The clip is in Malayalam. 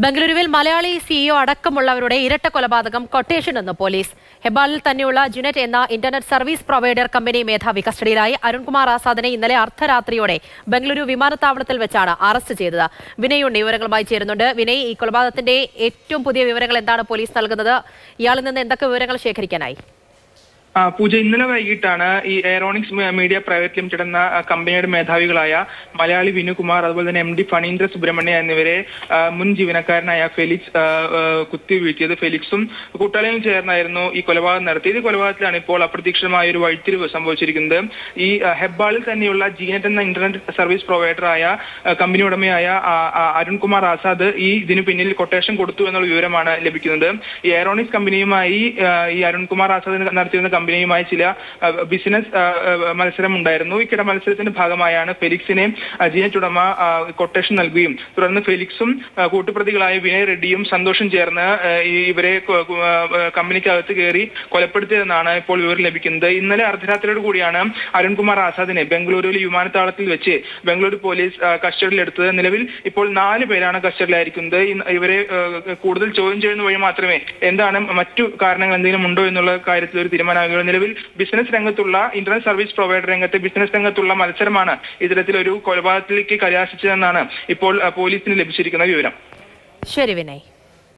ബംഗളൂരുവിൽ മലയാളി സിഇഒ അടക്കമുള്ളവരുടെ ഇരട്ട കൊലപാതകം കൊട്ടേഷൻ എന്ന് പോലീസ് ഹെബാലിൽ തന്നെയുള്ള ജുനെറ്റ് എന്ന ഇന്റർനെറ്റ് സർവീസ് പ്രൊവൈഡർ കമ്പനി മേധാവി കസ്റ്റഡിയിലായി അരുൺകുമാർ ആസാദിനെ ഇന്നലെ അർദ്ധരാത്രിയോടെ ബംഗളൂരു വിമാനത്താവളത്തിൽ വെച്ചാണ് അറസ്റ്റ് ചെയ്തത് വിനയ് ഉണ്ണി വിവരങ്ങളുമായി ചേരുന്നുണ്ട് വിനയ് ഈ കൊലപാതകത്തിന്റെ ഏറ്റവും പുതിയ വിവരങ്ങൾ എന്താണ് പോലീസ് നൽകുന്നത് ഇയാളിൽ നിന്ന് എന്തൊക്കെ വിവരങ്ങൾ ശേഖരിക്കാനായി ആ, പൂജ ഇന്നലെ വൈകിട്ടാണ് ഈ എയറോണിക്സ് മീ- മീഡിയ പ്രൈവറ്റ് ലിമിറ്റഡ് എന്ന ആ, കമ്പനിയുടെ മേധാവികളായ മലയാളി വിനുകുമാർ അതുപോലെ തന്നെ എം ഡി ഫണീന്ദ്ര സുബ്രഹ്മണ്യ എന്നിവരെ ആ, മുൻ ജീവനക്കാരനായ ഫെലിക്സ് ആ, ആ, കുത്തിവീഴ്ത്തിയത് ഫെലിക്സും കൂട്ടാളിയും ചേർന്നായിരുന്നു ഈ കൊലപാതകം നടത്തിയത് ഈ കൊലപാതകത്തിലാണ് ഇപ്പോൾ അപ്രതീക്ഷിതമായ ഒരു വഴിത്തിരിവ് സംഭവിച്ചിരിക്കുന്നത് ഈ ആ, ഹെബ്ബാളിൽ തന്നെയുള്ള ജീനറ്റ് എന്ന ഇന്റർനെറ്റ് സർവീസ് പ്രൊവൈഡറായ ആ, കമ്പനി ഉടമയായ ആ, ആ, അരുൺകുമാർ ആസാദ് ഈ ഇതിനു പിന്നിൽ കൊട്ടേഷൻ കൊടുത്തു എന്നുള്ള വിവരമാണ് ലഭിക്കുന്നത് ഈ എയറോണിക്സ് കമ്പനിയുമായി ആ, ഈ അരുൺകുമാർ ആസാദ് നടത്തിയിരുന്ന കമ്പനിയുമായി ചില ആ, ബിസിനസ് ആ, ആ, മത്സരം ഉണ്ടായിരുന്നു ഈ കിട മത്സരത്തിന്റെ ഭാഗമായാണ് ഫെലിക്സിനെ ആ, ജീനറ്റ് ഉടമ ആ, കൊട്ടേഷൻ നൽകുകയും തുടർന്ന് ഫെലിക്സും ആ, കൂട്ടുപ്രതികളായ വിനയ് റെഡ്ഡിയും സന്തോഷം ചേർന്ന് ആ, ഈ ഇവരെ കൊ- കൊ- ആ, ആ, കമ്പനിക്കകത്ത് കയറി കൊലപ്പെടുത്തിയതെന്നാണ് ഇപ്പോൾ വിവരം ലഭിക്കുന്നത് ഇന്നലെ അർദ്ധരാത്രിയോട് കൂടിയാണ് അരുൺകുമാർ ആസാദിനെ ബംഗളൂരുവിലെ വിമാനത്താവളത്തിൽ വെച്ച് ബംഗളൂരു പോലീസ് ആ, കസ്റ്റഡിയിലെടുത്തത് നിലവിൽ ഇപ്പോൾ നാല് പേരാണ് കസ്റ്റഡിയിലായിരിക്കുന്നത് ഇന്ന് ഇവരെ ആ, കൂടുതൽ ചോദ്യം ചെയ്യുന്ന വഴി മാത്രമേ എന്താണ് മറ്റു കാരണങ്ങൾ എന്തെങ്കിലും ഉണ്ടോ എന്നുള്ള കാര്യത്തിൽ ഒരു തീരുമാനമാകുകയുള്ളൂ നിലവിൽ ബിസിനസ് രംഗത്തുള്ള ഇന്റർനെറ്റ് സർവീസ് പ്രൊവൈഡർ രംഗത്തെ ബിസിനസ് രംഗത്തുള്ള മത്സരമാണ് ഇത്തരത്തിലൊരു കൊലപാതകത്തിലേക്ക് കലാശിച്ചതെന്നാണ് ഇപ്പോൾ ആ, പോലീസിന് ലഭിച്ചിരിക്കുന്ന വിവരം ശരി വിനയ്